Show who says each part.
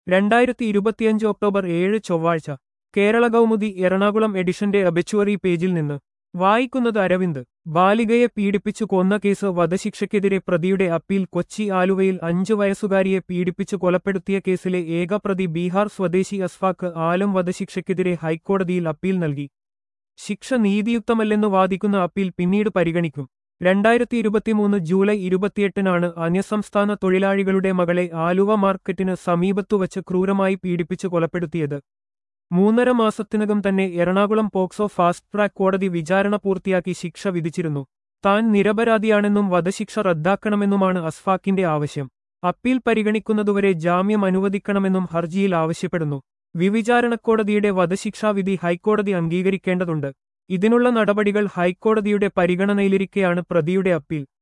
Speaker 1: രണ്ടായിരത്തി ഇരുപത്തിയഞ്ച് ഒക്ടോബർ ഏഴ് ചൊവ്വാഴ്ച കേരള കൗമുദി എറണാകുളം എഡിഷന്റെ അബിച്ചുവറി പേജിൽ നിന്ന് വായിക്കുന്നത് അരവിന്ദ് ബാലികയെ പീഡിപ്പിച്ചു കൊന്ന കേസ് വധശിക്ഷയ്ക്കെതിരെ പ്രതിയുടെ അപ്പീൽ കൊച്ചി ആലുവയിൽ അഞ്ചു വയസ്സുകാരിയെ പീഡിപ്പിച്ചു കൊലപ്പെടുത്തിയ കേസിലെ ഏക പ്രതി ബീഹാർ സ്വദേശി അസ്ഫാക്ക് ആലം വധശിക്ഷയ്ക്കെതിരെ ഹൈക്കോടതിയിൽ അപ്പീൽ നൽകി ശിക്ഷ നീതിയുക്തമല്ലെന്ന് വാദിക്കുന്ന അപ്പീൽ പിന്നീട് പരിഗണിക്കും രണ്ടായിരത്തി ഇരുപത്തിമൂന്ന് ജൂലൈ ഇരുപത്തിയെട്ടിനാണ് അന്യസംസ്ഥാന തൊഴിലാളികളുടെ മകളെ ആലുവ മാർക്കറ്റിന് സമീപത്തുവച്ച് ക്രൂരമായി പീഡിപ്പിച്ചു കൊലപ്പെടുത്തിയത് മൂന്നര മാസത്തിനകം തന്നെ എറണാകുളം പോക്സോ ഫാസ്റ്റ് ട്രാക്ക് കോടതി വിചാരണ പൂർത്തിയാക്കി ശിക്ഷ വിധിച്ചിരുന്നു താൻ നിരപരാധിയാണെന്നും വധശിക്ഷ റദ്ദാക്കണമെന്നുമാണ് അസ്ഫാക്കിന്റെ ആവശ്യം അപ്പീൽ പരിഗണിക്കുന്നതുവരെ ജാമ്യം അനുവദിക്കണമെന്നും ഹർജിയിൽ ആവശ്യപ്പെടുന്നു വിവിചാരണക്കോടതിയുടെ വധശിക്ഷാവിധി ഹൈക്കോടതി അംഗീകരിക്കേണ്ടതുണ്ട് ഇതിനുള്ള നടപടികൾ ഹൈക്കോടതിയുടെ പരിഗണനയിലിരിക്കെയാണ് പ്രതിയുടെ അപ്പീൽ